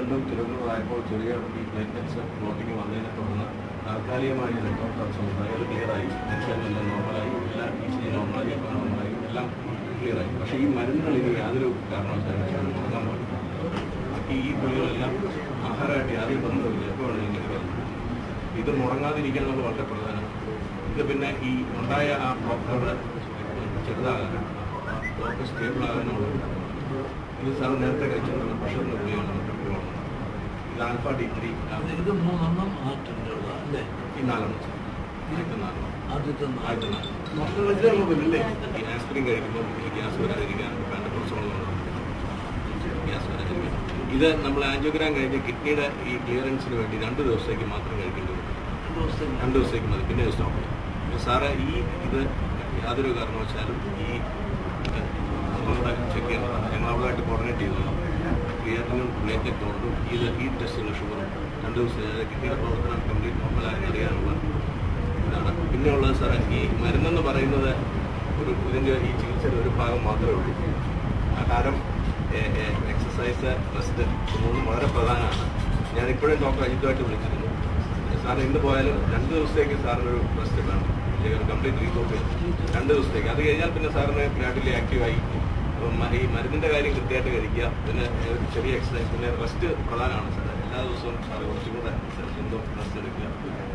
രണ്ടും തിരുവനന്തപുരമായപ്പോൾ ചെറിയ ഈ പ്ലേറ്റ്ലെറ്റ്സ് ഫ്ലോട്ടിങ് വന്നതിനെ തുടർന്ന് താൽക്കാലികമായി ഡോക്ടർ സംസ്ഥാനം അത് ക്ലിയറായി ടെൻഷനെല്ലാം നോർമലായി എല്ലാം ഇ സി നോർമലായി എപ്പോൾ നോർമലായി എല്ലാം ക്ലിയറായി പക്ഷേ ഈ മരുന്നുകൾ ഇനി യാതൊരു കാരണവശാലും മുടങ്ങാൻ പാടില്ല ബാക്കി ഈ ഗുളികളെല്ലാം ആഹാരമായിട്ട് യാതൊരു ബന്ധമില്ല എപ്പോൾ വേണമെങ്കിലും കഴിക്കാം ഇത് മുടങ്ങാതിരിക്കുക എന്നുള്ളത് വളരെ പ്രധാനമാണ് ഇത് പിന്നെ ഈ ഉണ്ടായ ആ ബ്ലോക്കോട് ചെറുതാകാൻ ബ്ലോക്ക് സ്റ്റേബിൾ ആകാനുള്ള ഇത് സാർ നേരത്തെ കഴിച്ചിട്ടുള്ള പ്രഷറിൻ്റെ ഗുളിയാണ് മറ്റൊരു ഇത് ആൽഫ ഡി ത്രീ ഇത് മൂന്നെണ്ണം ആറ്റുള്ള അല്ലേ ഈ നാലെണ്ണം സാർ ആദ്യത്തെ നാലെണ്ണം ആദ്യത്തെ ആദ്യത്തെ നാല് നാലെണ്ണം ഈ ആസ്പിരിൻ കഴിക്കുമ്പോൾ ഈ ഗ്യാസ് വരാതിരിക്കാൻ വേണ്ട കുറച്ചുള്ള ഗ്യാസ് വരാതിരിക്കാൻ ഇത് നമ്മൾ ആൻജിയോഗ്രാം കഴിഞ്ഞ് കിഡ്നിയുടെ ഈ ക്ലിയറൻസിന് വേണ്ടി രണ്ട് ദിവസത്തേക്ക് മാത്രം കഴിക്കേണ്ടി വരും രണ്ട് ദിവസത്തേക്ക് രണ്ട് ദിവസത്തേക്ക് മതി പിന്നെ സ്റ്റോപ്പ് ചെയ്യും സാറ് ഈ ഇത് യാതൊരു കാരണവശാലും ഈ ഇത് നമ്മളുടെ ചെക്ക് ചെയ്യണം ഞങ്ങൾ അവളുമായിട്ട് കോർഡിനേറ്റ് ചെയ്തോളാം ക്രിയാറ്റിനും പ്ലേറ്ററ്റ് കൊണ്ടും ഇത് ഈ ടെസ്റ്റുകൾ ഷുഗറും രണ്ട് ദിവസം കിഡ്നിയുടെ പ്രവർത്തനം കംപ്ലീറ്റ് നോർമലായി അറിയാനുള്ള ഇതാണ് പിന്നെ ഉള്ളത് സാറേ ഈ മരുന്നെന്ന് പറയുന്നത് ഒരു ഇതിൻ്റെ ഈ ചികിത്സയുടെ ഒരു ഭാഗം മാത്രമേ ഉള്ളൂ ആഹാരം എക്സസൈസ് റെസ്റ്റ് മൂന്നും വളരെ പ്രധാനമാണ് ഞാൻ ഇപ്പോഴും ഡോക്ടർ അജിത്തുമായിട്ട് വിളിച്ചിരുന്നു സാർ ഇന്ന് പോയാലും രണ്ട് ദിവസത്തേക്ക് സാറിന് ഒരു റെസ്റ്റ് വേണം കംപ്ലീറ്റ് റീകോപ്പ് രണ്ട് ദിവസത്തേക്ക് അത് കഴിഞ്ഞാൽ പിന്നെ സാറിന് ഗ്രാഡുവലി ആക്റ്റീവായി അപ്പം മ- ഈ മരുന്നിന്റെ കാര്യം കൃത്യമായിട്ട് കഴിക്കുക പിന്നെ ഒരു ചെറിയ എക്സസൈസ് പിന്നെ റെസ്റ്റ് പ്രധാനമാണ് സാർ എല്ലാ ദിവസവും സാർ കുറച്ചും കൂടെ സ്വന്തം റെസ്റ്റ് എടുക്കുക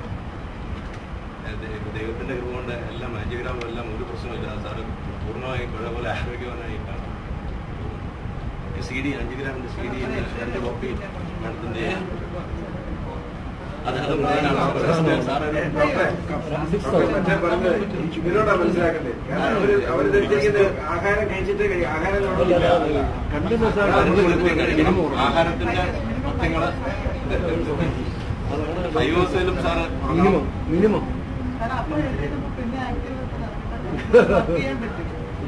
ദൈ- ദൈവത്തിന്റെ കൃപ കൊണ്ട് എല്ലാം ആൻജിയോഗ്രാമും എല്ലാം ഒരു പ്രശ്നമില്ല സാറ് പൂർണ്ണമായും പഴയ പോലെ ആരോഗ്യവാനായിട്ടാണ് സി ഡി അഞ്ചുഗ്രാമിന്റെ സി ഡി രണ്ട് കോപ്പി നടത്തുന്നത് അത് അത് പ്രധാനമാണ് സാറ് മറ്റേ പറഞ്ഞത് ഇതിനോടാ മനസ്സിലാക്കണ്ടേ കാരണം അവര് അവര് ധരിച്ചിരിക്കുന്നത് ആഹാരം കഴിച്ചിട്ട് കഴി- ആഹാരം നോക്കില്ല ആഹാരത്തിന്റെ സത്യങ്ങള് ഫൈവേഴ്സിലും സാറ് മിനിമം മിനിമം കാരണം അപ്പോൾ എഴുതിയപ്പോൾ പിന്നെ ആക്റ്റീവ് വർക്ക് ചെയ്യാൻ പറ്റും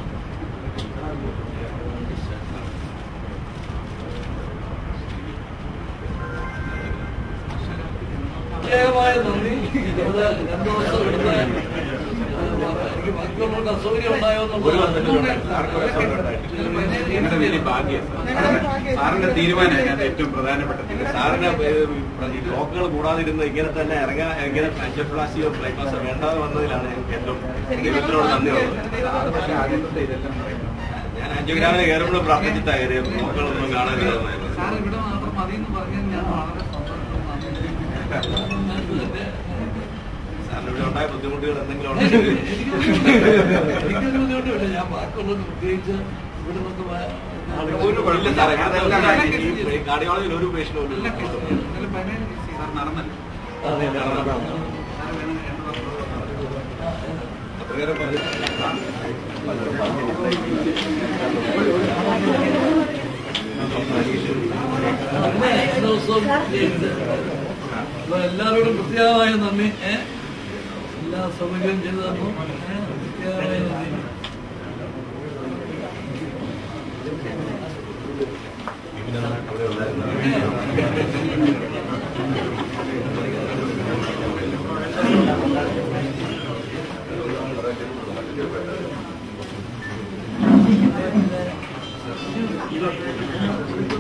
പ്രത്യേകമായ നന്ദി ഇത് രണ്ടു ദിവസം ഇവിടുത്തെ എനിക്ക് ബാക്കിയുള്ളവർക്ക് അസൗകര്യം ഉണ്ടായോ ഒരു വർഷത്തിലുള്ള ആർക്കും ഒരു അസുഖം ഉണ്ടായിട്ടില്ല. നിങ്ങളുടെ വലിയ ഭാഗ്യം സാറിന്റെ തീരുമാനം അതിനകത്ത് ഏറ്റവും പ്രധാനപ്പെട്ടത് സാറിന് ഈ ബ്ലോക്കുകൾ കൂടാതിരുന്ന് ഇങ്ങനെ തന്നെ ഇറങ്ങാൻ ഇങ്ങനെ അഞ്ചപ്ലാസിയോ ബൈപ്പാസോ വേണ്ടാതെ വന്നതിലാണ് എനിക്ക് ഏറ്റവും ദൈവത്തിനോട് നന്ദിയുള്ളത് ഞാൻ അഞ്ചുഗ്രാമിന് കയറുമ്പോൾ പ്രാർത്ഥിച്ചിട്ടാ കയറിയ ബ്ലോക്കുകളൊന്നും കാണാനില്ലായിരുന്നു സാർ ഇവിടെ മാത്രം മതി എന്ന് പറഞ്ഞാൽ ഞാൻ വളരെ സന്തോഷം സാറിന് ഇവിടെ ഉണ്ടായ ബുദ്ധിമുട്ടുകൾ എന്തെങ്കിലും എനിക്ക് ഉണ്ടെങ്കിൽ എനിക്കൊരു ബുദ്ധിമുട്ടില്ല ഞാൻ ബാക്കിയുള്ളത് പ്രത്യേകിച്ച് ഇവിടെ നിന്ന് ഒരു കുഴപ്പമില്ല സാറേ ഈ കാർഡിയോളജിയിൽ ഒരു പേഷ്യന്റ് പോലും ഇല്ല. അതെ അത്രയേറെ പറഞ്ഞു പിന്നെ ദിവസവും ചെയ്ത് അപ്പൊ എല്ലാവരോടും പ്രത്യേകമായ നന്ദി ഏ? എല്ലാ സൗകര്യവും ചെയ്തു തന്നു ഏ? പ്രത്യേകമായ നന്ദി അവിടെ ഉണ്ടായിരുന്ന ഇതൊക്കെ